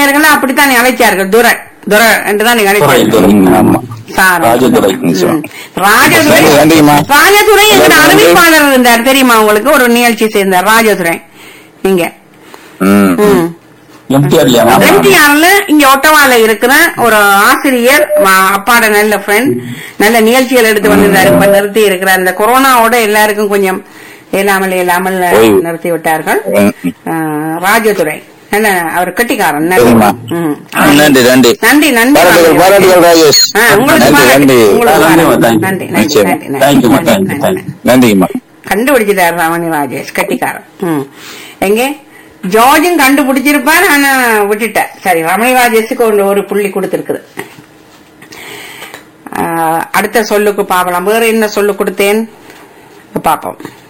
நேயர்கள் அப்படித்தான் அழைச்சார்கள் துரை துரை என்றுதான் நீங்க துரை, துரை. அழைச்சார்கள் ஆமா சார். ராஜதுரை. ம். ராஜதுரை சரி, நன்றிம்மா. ராஜதுரை எங்க நன்றி. அறிவிப்பாளர் இருந்தார் தெரியுமா உங்களுக்கு ஒரு நிகழ்ச்சி சேர்ந்தார் ராஜதுரை நீங்க ம் ம் எம்டிஆர் இல்லையா எம்டிஆர்ல இங்க ஒட்டவால இருக்கிற ஒரு ஆசிரியர் வா- அப்பாட நல்ல ஃப்ரெண்ட் நல்ல நிகழ்ச்சிகள் எடுத்து வந்திருந்தாரு இப்ப நிறுத்தி இருக்கிறார் இந்த கொரோனாவோட எல்லாருக்கும் கொஞ்சம் இயலாமல் இயலாமல் ஓய்வு. நிறுத்தி விட்டார்கள் ம். ஆஹ், ராஜதுரை நல்ல அவர் கட்டிக்காரன் நல்ல சரிம்மா. ம். நன்றி நன்றி நன்றி நன்றி பாராட்டுகள் பாராட்டுகள் ராஜேஷ் ஆ, உங்களுக்கு நன்றி பாராட்டு. நன்றி உங்களுக்கு நன்றி, பாராட்டு. thank you. நன்றி நன்றி நிச்சயம். நன்றி நன்றி Thank you, நன்றி, thank you, நன்றி, thank you. நன்றி. நன்றிங்கம்மா கண்டுபிடிச்சிட்டார் ரமணி ராஜேஷ் கட்டிக்காரன் ம். எங்க ஜார்ஜும் கண்டுபிடிச்சிருப்பார் ஆனா விட்டுட்டார் சரி ரமணி ராஜேஷுக்கு ஒரு ஒரு புள்ளி கொடுத்திருக்குது ஆஹ், அடுத்த சொல்லுக்கு பாப்பலாம் வேற என்ன சொல்லு கொடுத்தேன் பாப்போம்